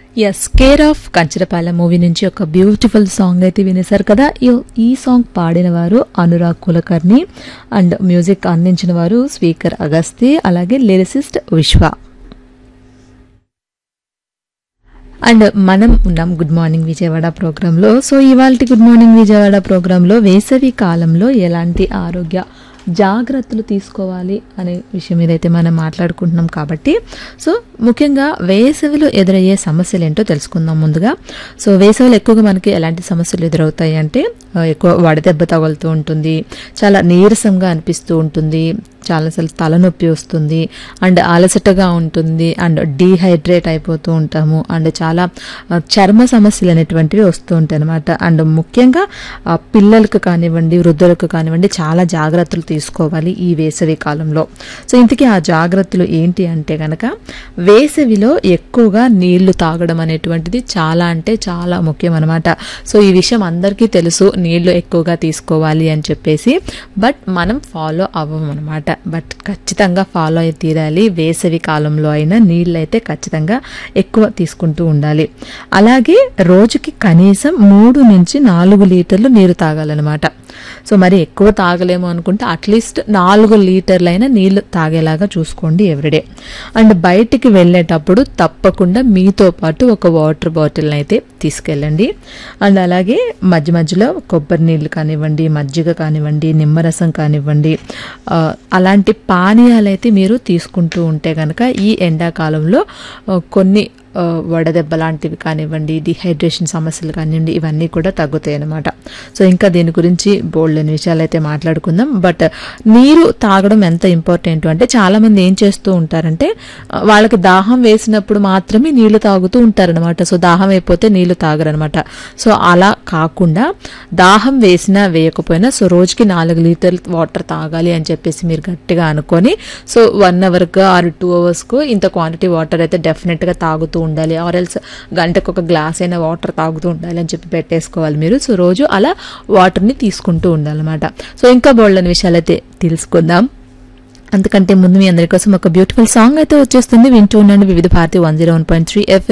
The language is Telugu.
yes care of Kancharapalem movie నుంచి ఒక బ్యూటిఫుల్ సాంగ్ అయితే వినేశారు కదా ఈ- ఈ సాంగ్ పాడిన వారు అనురాగ్ కులకర్ణి అండ్ మ్యూజిక్ అందించిన వారు స్పీకర్ అగస్తి అలాగే లిరిసిస్ట్ విశ్వ అండ్ మనం ఉన్నాం గుడ్ మార్నింగ్ విజయవాడ ప్రోగ్రాంలో సో ఇవాళ గుడ్ మార్నింగ్ విజయవాడ ప్రోగ్రాంలో వేసవి కాలంలో ఎలాంటి ఆరోగ్య జాగ్రత్తలు తీసుకోవాలి అనే విషయం మీద అయితే మనం మాట్లాడుకుంటున్నాం కాబట్టి సో ముఖ్యంగా వేసవిలో ఎదురయ్యే సమస్యలు ఏంటో తెలుసుకుందాం ముందుగా సో వేసవిలో ఎక్కువగా మనకి ఎలాంటి సమస్యలు ఎదురవుతాయి అంటే ఆ, ఎక్కువ వడదెబ్బ తగులుతూ ఉంటుంది చాలా నీరసంగా అనిపిస్తూ ఉంటుంది చాలాసార్లు తలనొప్పి వస్తుంది అండ్ అలసటగా ఉంటుంది అండ్ డీహైడ్రేట్ అయిపోతూ ఉంటాము అండ్ చాలా ఆ, చర్మ సమస్యలు అనేటువంటివి వస్తూ ఉంటాయి అనమాట అండ్ ముఖ్యంగా ఆ, పిల్లలకు కానివ్వండి వృద్ధులకు కానివ్వండి చాలా జాగ్రత్తలు తీసుకోవాలి ఈ వేసవి కాలంలో సో ఇంతకీ ఆ జాగ్రత్తలు ఏంటి అంటే కనుక వేసవిలో ఎక్కువగా నీళ్లు తాగడం అనేటువంటిది చాలా అంటే చాలా ముఖ్యం అనమాట సో ఈ విషయం అందరికీ తెలుసు నీళ్లు ఎక్కువగా తీసుకోవాలి అని చెప్పేసి బట్ మనం ఫాలో అవ్వం అనమాట బట్ ఖచ్చితంగా ఫాలో అయి తీరాలి వేసవి కాలంలో అయినా నీళ్ళు అయితే ఖచ్చితంగా ఎక్కువ తీసుకుంటూ ఉండాలి అలాగే రోజుకి కనీసం మూడు నుంచి నాలుగు లీటర్లు నీరు తాగాలన్నమాట సో మరి ఎక్కువ తాగలేము అనుకుంటే అట్లీస్ట్ నాలుగు లీటర్లైన నీళ్లు తాగేలాగా చూసుకోండి ఎవ్రీడే అండ్ బయటికి వెళ్ళేటప్పుడు తప్పకుండా మీతో పాటు ఒక వాటర్ బాటిల్ అయితే తీసుకెళ్ళండి అండ్ అలాగే మధ్య మధ్యలో కొబ్బరి నీళ్ళు కానివ్వండి మజ్జిగ కానివ్వండి నిమ్మరసం కానివ్వండి ఆ, అలాంటి పానీయాలు అయితే మీరు తీసుకుంటూ ఉంటే కనుక ఈ ఎండాకాలంలో ఆ, కొన్ని ఆ, వడదెబ్బ లాంటివి కానివ్వండి డిహైడ్రేషన్ సమస్యలు కానివ్వండి ఇవన్నీ కూడా తగ్గుతాయి అన్నమాట సో ఇంకా దీని గురించి బోల్డ్ అనే విషయాలు అయితే మాట్లాడుకుందాం బట్ నీరు తాగడం ఎంత ఇంపార్టెంట్ అంటే చాలా మంది ఏం చేస్తూ ఉంటారంటే ఆ, వాళ్ళకి దాహం వేసినప్పుడు మాత్రమే నీళ్లు తాగుతూ ఉంటారనమాట సో దాహం అయిపోతే నీళ్లు తాగరనమాట సో అలా కాకుండా దాహం వేసినా వేయకపోయినా సో రోజుకి నాలుగు లీటర్లు వాటర్ తాగాలి అని చెప్పేసి మీరు గట్టిగా అనుకొని సో వన్ అవర్కు ఆర్ టూ అవర్స్కు ఇంత క్వాంటిటీ వాటర్ అయితే డెఫినెట్గా తాగుతూ ఉండాలి ఆర్ ఎల్స్ గంటకు ఒక గ్లాస్ అయినా వాటర్ తాగుతూ ఉండాలి అని చెప్పి పెట్టేసుకోవాలి మీరు సో రోజు అలా వాటర్ని తీసుకుంటూ ఉండాలన్నమాట సో ఇంకా బోల్డని విషయాలు అయితే తెలుసుకుందాం అంతకంటే ముందు మీ అందరి కోసం ఒక బ్యూటిఫుల్ సాంగ్ అయితే వచ్చేస్తుంది వింటూ ఉండండి Vividh Bharati one zero one point three F